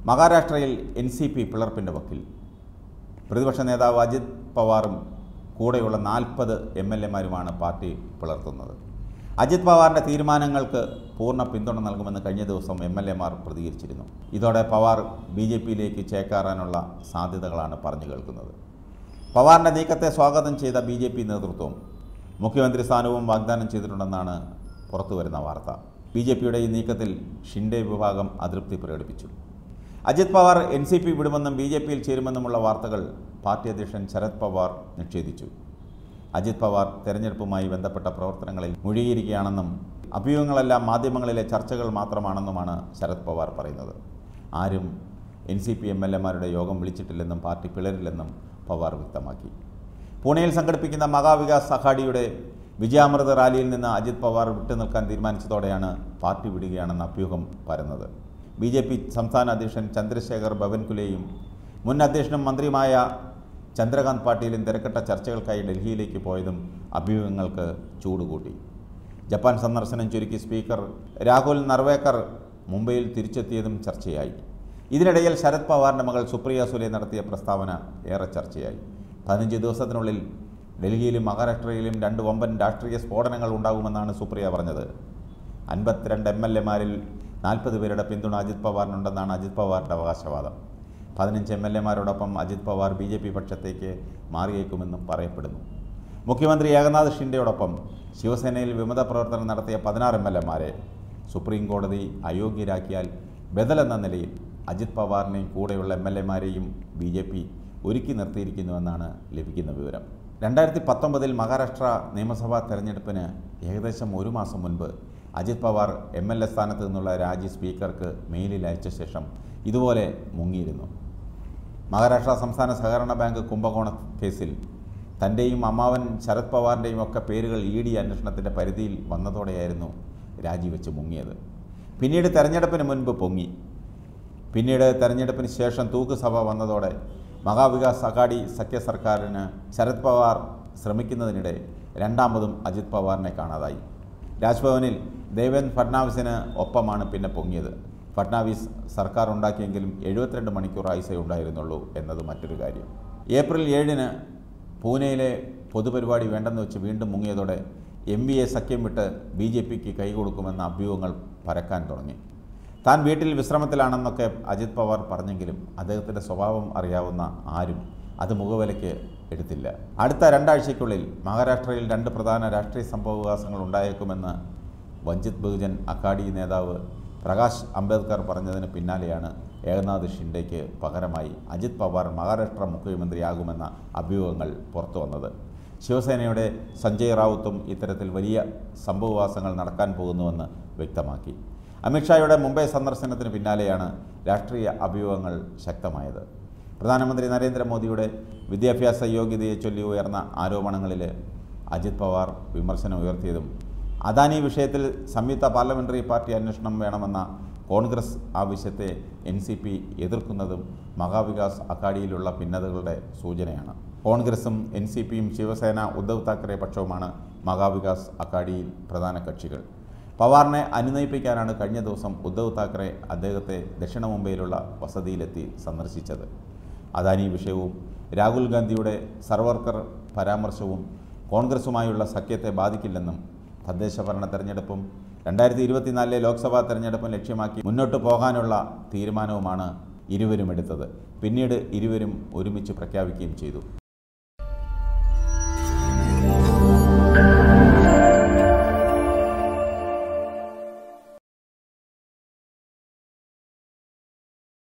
മഹാരാഷ്ട്രയിൽ N C P പിളർപ്പിൻ്റെ വക്കിൽ പ്രതിപക്ഷ നേതാവ് അജിത് പവാറും കൂടെയുള്ള നാൽപ്പത് എം എൽ എമാരുമാണ് പാർട്ടി പിളർത്തുന്നത് അജിത് പവാറിൻ്റെ തീരുമാനങ്ങൾക്ക് പൂർണ്ണ പിന്തുണ നൽകുമെന്ന് കഴിഞ്ഞ ദിവസം എം എൽ എമാർ പ്രതികരിച്ചിരുന്നു ഇതോടെ പവാർ ബി ജെ പിയിലേക്ക് ചേക്കാറാനുള്ള സാധ്യതകളാണ് പറഞ്ഞു കേൾക്കുന്നത് പവാറിൻ്റെ നീക്കത്തെ സ്വാഗതം ചെയ്ത ബി ജെ പി നേതൃത്വം മുഖ്യമന്ത്രി സ്ഥാനവും വാഗ്ദാനം ചെയ്തിട്ടുണ്ടെന്നാണ് പുറത്തുവരുന്ന വാർത്ത ബി ജെ പിയുടെ ഈ നീക്കത്തിൽ ഷിൻഡെ വിഭാഗം അതൃപ്തി പ്രകടിപ്പിച്ചു Ajit Pawar N C P വിടുമെന്നും ബി ജെ പിയിൽ ചേരുമെന്നുമുള്ള വാർത്തകൾ പാർട്ടി അധ്യക്ഷൻ ശരത് പവാർ നിഷേധിച്ചു അജിത് പവാർ തെരഞ്ഞെടുപ്പുമായി ബന്ധപ്പെട്ട പ്രവർത്തനങ്ങളിൽ മുഴുകിയിരിക്കുകയാണെന്നും അഭ്യൂഹങ്ങളെല്ലാം മാധ്യമങ്ങളിലെ ചർച്ചകൾ മാത്രമാണെന്നുമാണ് ശരത് പവാർ പറയുന്നത് ആരും N C P M L എമാരുടെ യോഗം വിളിച്ചിട്ടില്ലെന്നും പാർട്ടി പിളരില്ലെന്നും പവാർ വ്യക്തമാക്കി പൂനെയിൽ സംഘടിപ്പിക്കുന്ന മഹാവികാസ് അഘാഡിയുടെ വിജയാമൃത റാലിയിൽ നിന്ന് അജിത് പവാർ വിട്ടുനിൽക്കാൻ തീരുമാനിച്ചതോടെയാണ് പാർട്ടി വിടുകയാണെന്ന അഭ്യൂഹം പരന്നത് ബി ജെ പി സംസ്ഥാന അധ്യക്ഷൻ ചന്ദ്രശേഖർ ഭവൻകുലെയും മുൻ അധ്യക്ഷനും മന്ത്രിയുമായ ചന്ദ്രകാന്ത് പാട്ടീലും തിരക്കിട്ട ചർച്ചകൾക്കായി ഡൽഹിയിലേക്ക് പോയതും അഭ്യൂഹങ്ങൾക്ക് ചൂടുകൂട്ടി ജപ്പാൻ സന്ദർശനം ചുരുക്കി സ്പീക്കർ രാഹുൽ നർവേക്കർ മുംബൈയിൽ തിരിച്ചെത്തിയതും ചർച്ചയായി ഇതിനിടയിൽ ശരത് പവാറിൻ്റെ മകൾ സുപ്രിയ സുലെ നടത്തിയ പ്രസ്താവന ഏറെ ചർച്ചയായി പതിനഞ്ച് ദിവസത്തിനുള്ളിൽ ഡൽഹിയിലും മഹാരാഷ്ട്രയിലും രണ്ട് വമ്പൻ രാഷ്ട്രീയ സ്ഫോടനങ്ങൾ ഉണ്ടാകുമെന്നാണ് സുപ്രിയ പറഞ്ഞത് അൻപത്തിരണ്ട് എം എൽ എമാരിൽ നാൽപ്പത് പേരുടെ പിന്തുണ അജിത് പവാറിനുണ്ടെന്നാണ് അജിത് പവാറിൻ്റെ അവകാശവാദം പതിനഞ്ച് എം എൽ എമാരോടൊപ്പം Ajit Pawar B J P പക്ഷത്തേക്ക് മാറിയേക്കുമെന്നും പറയപ്പെടുന്നു മുഖ്യമന്ത്രി ഏകനാഥ് ഷിൻഡെയോടൊപ്പം ശിവസേനയിൽ വിമത പ്രവർത്തനം നടത്തിയ പതിനാറ് എം എൽ എമാരെ സുപ്രീം കോടതി അയോഗ്യരാക്കിയാൽ ബദലെന്ന നിലയിൽ അജിത് പവാറിനെയും കൂടെയുള്ള എം എൽ എമാരെയും ബി ജെ പി ഒരുക്കി നിർത്തിയിരിക്കുന്നുവെന്നാണ് ലഭിക്കുന്ന വിവരം രണ്ടായിരത്തി പത്തൊമ്പതിൽ മഹാരാഷ്ട്ര നിയമസഭാ തെരഞ്ഞെടുപ്പിന് ഏകദേശം ഒരു മാസം മുൻപ് Ajit Pawar M L A സ്ഥാനത്ത് നിന്നുള്ള രാജി സ്പീക്കർക്ക് മെയിലിൽ അയച്ച ശേഷം ഇതുപോലെ മുങ്ങിയിരുന്നു മഹാരാഷ്ട്ര സംസ്ഥാന സഹകരണ ബാങ്ക് കുംഭകോണ കേസിൽ തൻ്റെയും അമ്മാവൻ ശരത് പവാറിൻ്റെയും ഒക്കെ പേരുകൾ ഇ ഡി അന്വേഷണത്തിൻ്റെ പരിധിയിൽ വന്നതോടെയായിരുന്നു രാജിവെച്ച് മുങ്ങിയത് പിന്നീട് തെരഞ്ഞെടുപ്പിന് മുൻപ് പൊങ്ങി പിന്നീട് തെരഞ്ഞെടുപ്പിന് ശേഷം തൂക്കുസഭ വന്നതോടെ മഹാവികാസ് അഘാഡി സഖ്യ സർക്കാരിന് ശരത് പവാർ ശ്രമിക്കുന്നതിനിടെ രണ്ടാമതും അജിത് പവാറിനെ കാണാതായി രാജ്ഭവനിൽ ദേവേന്ദ്ര ഫഡ്നാവിസിന് ഒപ്പമാണ് പിന്നെ പൊങ്ങിയത് ഫഡ്നാവിസ് സർക്കാർ ഉണ്ടാക്കിയെങ്കിലും എഴുപത്തിരണ്ട് മണിക്കൂർ ആയുസേ ഉണ്ടായിരുന്നുള്ളൂ എന്നത് മറ്റൊരു കാര്യം ഏപ്രിൽ ഏഴിന് പൂനെയിലെ പൊതുപരിപാടി വേണ്ടെന്ന് വെച്ച് വീണ്ടും മുങ്ങിയതോടെ എം വി എ സഖ്യം വിട്ട് ബി ജെ പിക്ക് കൈകൊടുക്കുമെന്ന അഭ്യൂഹങ്ങൾ പരക്കാൻ തുടങ്ങി താൻ വീട്ടിൽ വിശ്രമത്തിലാണെന്നൊക്കെ അജിത് പവാർ പറഞ്ഞെങ്കിലും അദ്ദേഹത്തിൻ്റെ സ്വഭാവം അറിയാവുന്ന ആരും അത് മുഖവിലയ്ക്ക് എടുത്തില്ല അടുത്ത രണ്ടാഴ്ചയ്ക്കുള്ളിൽ മഹാരാഷ്ട്രയിൽ രണ്ട് പ്രധാന രാഷ്ട്രീയ സംഭവവികാസങ്ങൾ ഉണ്ടായേക്കുമെന്ന് വഞ്ചിത് ബഹുജൻ അഘാഡി നേതാവ് പ്രകാശ് അംബേദ്കർ പറഞ്ഞതിന് പിന്നാലെയാണ് ഏകനാഥ് ഷിൻഡെയ്ക്ക് പകരമായി അജിത് പവാർ മഹാരാഷ്ട്ര മുഖ്യമന്ത്രിയാകുമെന്ന അഭ്യൂഹങ്ങൾ പുറത്തു വന്നത് ശിവസേനയുടെ സഞ്ജയ് റാവുത്തും ഇത്തരത്തിൽ വലിയ സംഭവവാസങ്ങൾ നടക്കാൻ പോകുന്നുവെന്ന് വ്യക്തമാക്കി അമിത്ഷായുടെ മുംബൈ സന്ദർശനത്തിന് പിന്നാലെയാണ് രാഷ്ട്രീയ അഭ്യൂഹങ്ങൾ ശക്തമായത് പ്രധാനമന്ത്രി നരേന്ദ്രമോദിയുടെ വിദ്യാഭ്യാസ യോഗ്യതയെ ചൊല്ലി ഉയർന്ന ആരോപണങ്ങളിൽ അജിത് പവാർ വിമർശനം ഉയർത്തിയതും അദാനി വിഷയത്തിൽ സംയുക്ത പാർലമെൻ്ററി പാർട്ടി അന്വേഷണം വേണമെന്ന കോൺഗ്രസ് ആവശ്യത്തെ എൻ സി പി എതിർക്കുന്നതും മഹാവികാസ് അഘാഡിയിലുള്ള ഭിന്നതകളുടെ സൂചനയാണ് കോൺഗ്രസും എൻ സി പിയും ശിവസേന ഉദ്ധവ് താക്കറെ പക്ഷവുമാണ് മഹാവികാസ് അഘാഡിയിൽ പ്രധാന കക്ഷികൾ പവാറിനെ അനുനയിപ്പിക്കാനാണ് കഴിഞ്ഞ ദിവസം ഉദ്ധവ് താക്കറെ അദ്ദേഹത്തെ ദക്ഷിണ മുംബൈയിലുള്ള വസതിയിലെത്തി സന്ദർശിച്ചത് അദാനി വിഷയവും രാഹുൽ ഗാന്ധിയുടെ സർവർക്കർ പരാമർശവും കോൺഗ്രസുമായുള്ള സഖ്യത്തെ ബാധിക്കില്ലെന്നും തദ്ദേശ ഭരണ തെരഞ്ഞെടുപ്പും രണ്ടായിരത്തി ഇരുപത്തിനാലിലെ ലോക്സഭാ തെരഞ്ഞെടുപ്പും ലക്ഷ്യമാക്കി മുന്നോട്ട് പോകാനുള്ള തീരുമാനവുമാണ് ഇരുവരും എടുത്തത് പിന്നീട് ഇരുവരും ഒരുമിച്ച് പ്രഖ്യാപിക്കുകയും ചെയ്തു